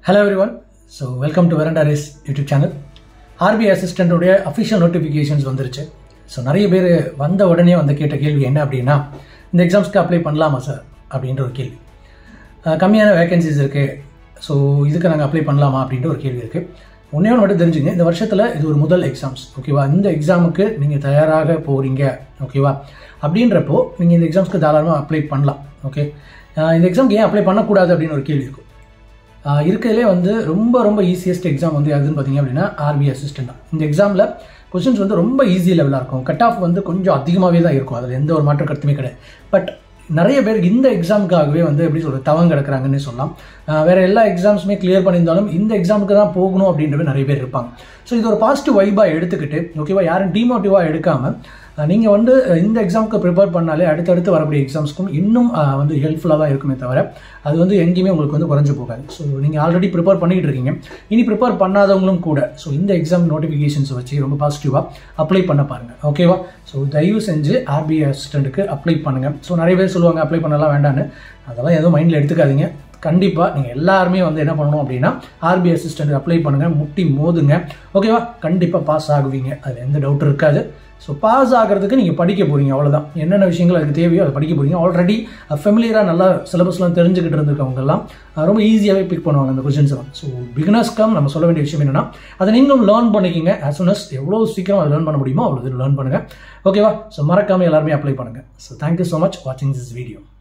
hello every so welcome to veranda race YouTube channel RBI அசிஸ்டண்ட்டுடைய official notifications வந்துருச்சு so நிறைய பேர் வந்த உடனே வந்து கேட்ட கேள்வி என்ன அப்படின்னா இந்த எக்ஸாம்ஸ்க்கு அப்ளை பண்ணலாமா சார் அப்படின்ற ஒரு கேள்வி அஹ் கம்மியான வேகன்சிஸ் இருக்குது ஸோ இதுக்கு நாங்கள் அப்ளை பண்ணலாமா அப்படின்ற ஒரு கேள்வி இருக்குது ஒன்றே ஒன்று மட்டும் தெரிஞ்சுங்க இந்த வருஷத்தில் இது ஒரு முதல் எக்ஸாம்ஸ் ஓகேவா இந்த எக்ஸாமுக்கு நீங்கள் தயாராக போகிறீங்க ஓகேவா அப்படின்றப்போ நீங்கள் இந்த எக்ஸாம்ஸ்க்கு தாராளமாக அப்ளை பண்ணலாம் ஓகே அஹ் இந்த எக்ஸாம்க்கு ஏன் அப்ளை பண்ணக்கூடாது அப்படின்னு ஒரு கேள்வி இருக்கும் ஆஹ் இருக்கிறதுலே வந்து ரொம்ப ரொம்ப ஈஸியஸ்ட் எக்ஸாம் வந்து எதுன்னு பார்த்தீங்க அப்படின்னா ஆர்பி அசிஸ்டன்ட் தான் இந்த எக்ஸாமில் கொஸ்டின்ஸ் வந்து ரொம்ப ஈஸி லெவலாக இருக்கும் கட் ஆஃப் வந்து கொஞ்சம் அதிகமாகவே தான் இருக்கும் அதில் எந்த ஒரு மாற்று கருத்துமே கிடையாது பட் நிறைய பேர் இந்த எக்ஸாமுக்காகவே வந்து எப்படி சொல்கிறது தவம் கிடக்குறாங்கன்னு சொல்லலாம் ஆஹ் வேற எல்லா எக்ஸாம்ஸுமே கிளியர் பண்ணியிருந்தாலும் இந்த எக்ஸாமுக்கு தான் போகணும் அப்படின்றது நிறைய பேர் இருப்பாங்க ஸோ இது ஒரு பாசிட்டிவ் வைபாக எடுத்துக்கிட்டு ஓகேவா யாரும் டிமோட்டிவாக எடுக்காமல் நீங்கள் வந்து இந்த எக்ஸாமுக்கு ப்ரிப்பேர் பண்ணாலே அடுத்தடுத்து வரக்கூடிய எக்ஸாம்ஸ்க்கும் இன்னும் அஹ், வந்து ஹெல்ப்ஃபுல்லாக தான் இருக்குமே தவிர அது வந்து எங்கேயுமே உங்களுக்கு வந்து குறைஞ்சு போகாது ஸோ நீங்கள் ஆல்ரெடி ப்ரிப்பேர் பண்ணிட்டு இருக்கீங்க இனி ப்ரிப்பேர் பண்ணாதவங்களும் கூட ஸோ இந்த எக்ஸாம் நோட்டிஃபிகேஷன்ஸ் வச்சு ரொம்ப பாசிட்டிவாக அப்ளை பண்ண பாருங்கள் ஓகேவா ஸோ தயவு செஞ்சு ஆர்பிஐ அசிஸ்டண்ட்டுக்கு அப்ளை பண்ணுங்கள் ஸோ நிறைய பேர் சொல்லுவாங்க அப்ளை பண்ணலாம் வேண்டான்னு அதெல்லாம் எதுவும் மைண்டில் எடுத்துக்காதீங்க கண்டிப்பாக நீங்கள் எல்லாருமே வந்து என்ன பண்ணணும் அப்படின்னா ஆர்பிஐ அசிஸ்டன்ட் அப்ளை பண்ணுங்கள் முட்டி மோதுங்க ஓகேவா கண்டிப்பாக பாஸ் ஆகுவீங்க அதில் எந்த டவுட்டும் இருக்காது ஸோ பாஸ் ஆகிறதுக்கு நீங்கள் படிக்க போகிறீங்க அவ்வளோதான் என்னென்ன விஷயங்கள் அதுக்கு தேவையோ அதை படிக்க போகிறீங்க ஆல்ரெடி ஃபெமிலியராக நல்லா சிலபஸ்லாம் தெரிஞ்சுக்கிட்டு இருந்திருக்கவங்கெல்லாம் அஹ், ரொம்ப ஈஸியாகவே பிக் பண்ணுவாங்க அந்த கொஷின்ஸ் எல்லாம் ஸோ பிகினர்ஸ்க்கம் நம்ம சொல்ல வேண்டிய விஷயம் என்னன்னா அதை நீங்களும் லேர்ன் பண்ணிக்கிங்க as soon as எவ்வளோ சீக்கிரம் அதை லேர்ன் பண்ண முடியுமோ அவ்வளோ லேர்ன் பண்ணுங்கள் ஓகேவா ஸோ மறக்காமல் எல்லாருமே அப்ளை பண்ணுங்கள் ஸோ தேங்க்யூ ஸோ மச் வாட்சிங் திஸ் வீடியோ